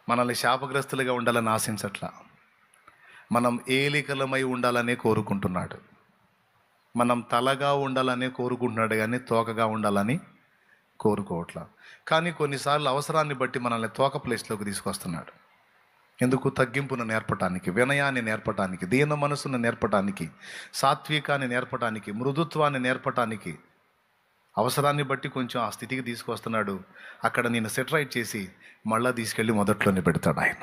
మనల్ని శాపగ్రస్తులుగా ఉండాలని ఆశించట్లా మనం ఏలికలమై ఉండాలనే కోరుకుంటున్నాడు మనం తలగా ఉండాలనే కోరుకుంటున్నాడు కానీ తోకగా ఉండాలని కోరుకోవట్లా కానీ కొన్నిసార్లు అవసరాన్ని బట్టి మనల్ని తోక ప్లేస్లోకి తీసుకొస్తున్నాడు ఎందుకు తగ్గింపును నేర్పటానికి వినయాన్ని నేర్పటానికి దీన మనసును నేర్పటానికి సాత్వికాన్ని నేర్పటానికి మృదుత్వాన్ని నేర్పటానికి అవసరాన్ని బట్టి కొంచెం ఆ స్థితికి తీసుకొస్తున్నాడు అక్కడ నేను సెటరైట్ చేసి మళ్ళా తీసుకెళ్ళి మొదట్లోనే పెడతాడు ఆయన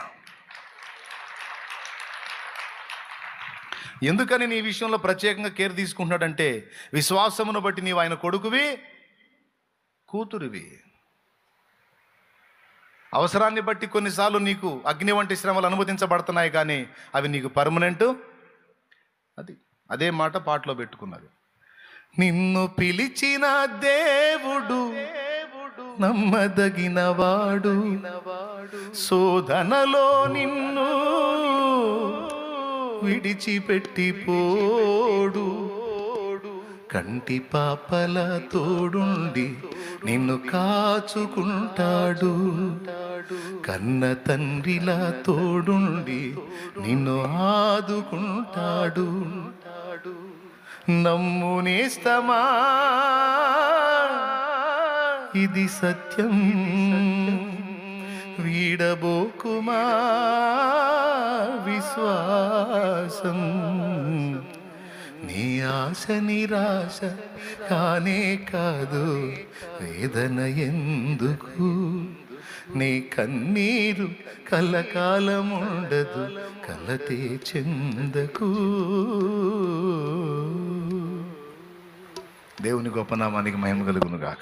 ఎందుకని నీ విషయంలో ప్రత్యేకంగా కేర్ తీసుకుంటున్నాడంటే విశ్వాసమును బట్టి నీవు ఆయన కొడుకువి కూతురివి అవసరాన్ని బట్టి కొన్నిసార్లు నీకు అగ్ని వంటి శ్రమలు అనుమతించబడుతున్నాయి కానీ అవి నీకు పర్మనెంట్ అది అదే మాట పాటలో పెట్టుకున్నది నిన్ను పిలిచిన దేవుడు నమ్మదగిన వాడు శోధనలో నిన్ను విడిచిపెట్టి పోడు కంటి పాపల తోడుండి నిన్ను కాచుకుంటాడు కన్న తండ్రిలా తోడుండి నిన్ను ఆదుకుంటాడు నమ్ము నేస్తమా ఇది సత్యం వీడబోకుమా విశ్వాసం నీ ఆశ నిరాశ కానే కాదు వేదన ఎందుకు నీ కన్నీరు కలకాలం ఉండదు కలతే చెందకు దేవుని గొప్పనామానికి మహిమ కలుగును గాక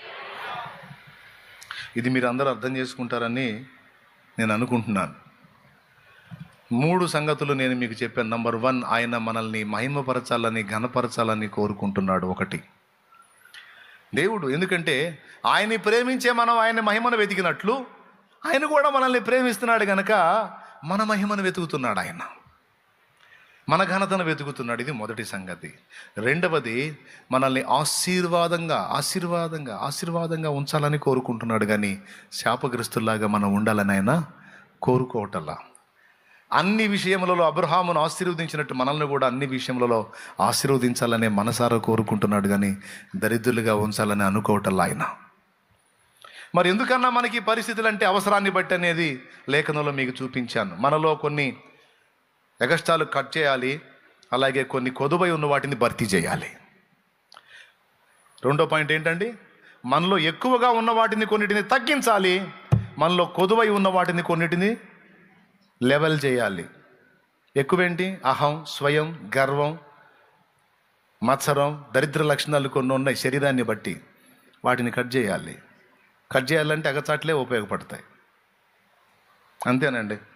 ఇది మీరు అందరూ అర్థం చేసుకుంటారని నేను అనుకుంటున్నాను మూడు సంగతులు నేను మీకు చెప్పాను నంబర్ వన్ ఆయన మనల్ని మహిమపరచాలని ఘనపరచాలని కోరుకుంటున్నాడు ఒకటి దేవుడు ఎందుకంటే ఆయన్ని ప్రేమించే మనం ఆయన మహిమను వెతికినట్లు ఆయన కూడా మనల్ని ప్రేమిస్తున్నాడు గనక మన మహిమను వెతుకుతున్నాడు ఆయన మన ఘనతను వెతుకుతున్నాడు ఇది మొదటి సంగతి రెండవది మనల్ని ఆశీర్వాదంగా ఆశీర్వాదంగా ఆశీర్వాదంగా ఉంచాలని కోరుకుంటున్నాడు కానీ శాపగ్రస్తుల్లాగా మనం ఉండాలని ఆయన కోరుకోవటల్లా అన్ని విషయములలో అబ్రహామును ఆశీర్వదించినట్టు మనల్ని కూడా అన్ని విషయములలో ఆశీర్వదించాలనే మనసారా కోరుకుంటున్నాడు కానీ దరిద్రులుగా ఉంచాలని అనుకోవటల్లా ఆయన మరి ఎందుకన్నా మనకి ఈ పరిస్థితులు అంటే అవసరాన్ని బట్టి అనేది లేఖనంలో మీకు చూపించాను మనలో కొన్ని ఎగస్టాలు కట్ చేయాలి అలాగే కొన్ని కొదువై ఉన్న వాటిని భర్తీ చేయాలి రెండో పాయింట్ ఏంటండి మనలో ఎక్కువగా ఉన్న వాటిని కొన్నిటిని తగ్గించాలి మనలో కొదువై ఉన్న వాటిని కొన్నిటిని లెవెల్ చేయాలి ఎక్కువేంటి అహం స్వయం గర్వం మత్సరం దరిద్ర లక్షణాలు కొన్ని ఉన్నాయి శరీరాన్ని బట్టి వాటిని కట్ చేయాలి కట్ చేయాలంటే అగచాట్లే ఉపయోగపడతాయి అంతేనండి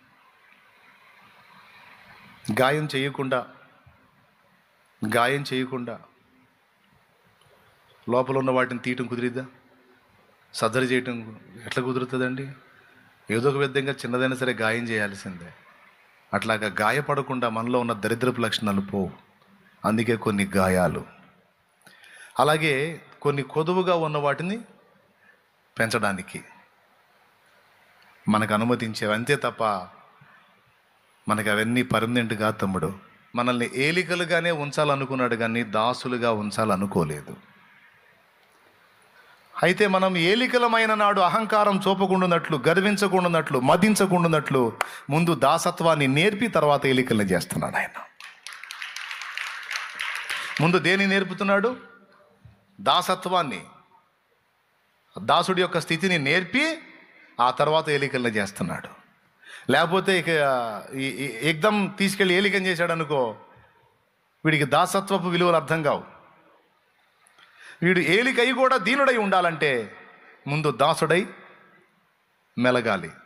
గాయం చేయకుండా గాయం చేయకుండా లోపల ఉన్న వాటిని తీయటం కుదిరిద్దా సర్జరీ చేయటం ఎట్లా కుదురుతుందండి ఏదో ఒక విధంగా చిన్నదైనా సరే గాయం చేయాల్సిందే అట్లాగా గాయపడకుండా మనలో ఉన్న దరిద్రపు లక్షణాలు పోవు అందుకే కొన్ని గాయాలు అలాగే కొన్ని కొదువుగా ఉన్న వాటిని పెంచడానికి మనకు అనుమతించేవి అంతే తప్ప మనకి అవన్నీ పర్మనెంట్గా తమ్ముడు మనల్ని ఏలికలుగానే ఉంచాలనుకున్నాడు కానీ దాసులుగా ఉంచాలనుకోలేదు అయితే మనం ఏలికలమైన నాడు అహంకారం చూపకుండానట్లు గర్వించకుండానట్లు మదించకుండానట్లు ముందు దాసత్వాన్ని నేర్పి తర్వాత ఏలికల్ని చేస్తున్నాడు ఆయన ముందు దేని నేర్పుతున్నాడు దాసత్వాన్ని దాసుడి యొక్క స్థితిని నేర్పి ఆ తర్వాత ఏలికల్ని చేస్తున్నాడు లేకపోతే ఇక ఈ- ఈ- ఏకదం తీసుకెళ్ళి ఏలికం చేశాడు అనుకో వీడికి దాసత్వపు విలువలు అర్థం కావు వీడు ఏలికై కూడా దీనుడై ఉండాలంటే ముందు దాసుడై మెలగాలి